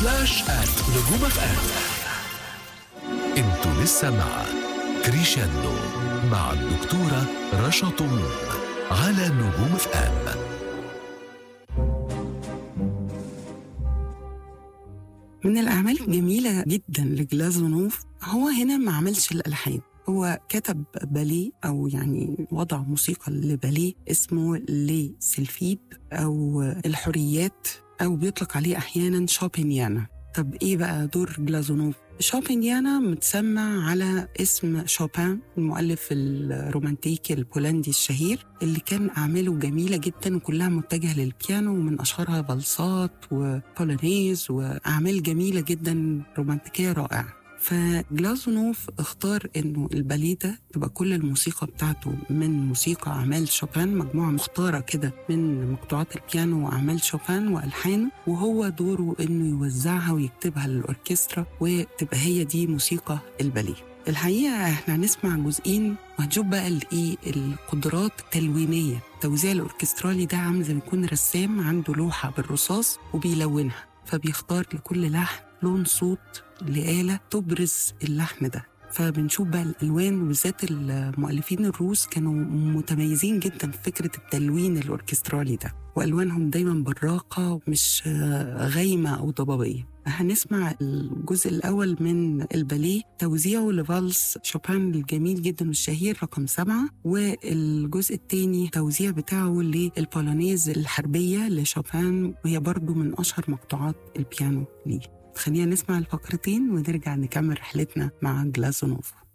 سلاش آت نجوم اف ام انتوا لسه مع كريشاندو مع الدكتورة رشا طموح على نجوم اف ام من الأعمال الجميلة جدا لجلازونوف هو هنا ما عملش الألحان هو كتب باليه أو يعني وضع موسيقى لباليه اسمه لي سلفيب أو الحريات أو بيطلق عليه أحيانا شوبينيانا طب إيه بقى دور جلازونوف؟ شوبينيانا متسمى على اسم شوبان المؤلف الرومانتيكي البولندي الشهير اللي كان أعماله جميلة جدا وكلها متجهة للبيانو ومن أشهرها فالسات وبولونيز وأعمال جميلة جدا رومانتيكية رائعة فجلازونوف اختار انه الباليه ده تبقى كل الموسيقى بتاعته من موسيقى اعمال شوبان مجموعه مختاره كده من مقطوعات البيانو واعمال شوبان والحانه وهو دوره انه يوزعها ويكتبها للاوركسترا وتبقى هي دي موسيقى الباليه الحقيقه احنا هنسمع جزئين وهنشوف بقى الايه القدرات التلوينيه التوزيع الاوركسترالي ده عامل زي ما يكون رسام عنده لوحه بالرصاص وبيلونها فبيختار لكل لحن لون صوت لآلة تبرز اللحن ده فبنشوف بقى الالوان وبالذات المؤلفين الروس كانوا متميزين جدا في فكره التلوين الاوركسترالي ده والوانهم دايما براقه مش غايمه او ضبابيه هنسمع الجزء الاول من الباليه توزيعه لفالس شوبان الجميل جدا والشهير رقم سبعة والجزء الثاني توزيع بتاعه للبولونيز الحربيه لشوبان وهي برضو من اشهر مقطوعات البيانو ليه خلينا نسمع الفقرتين ونرجع نكمل رحلتنا مع جلازونوف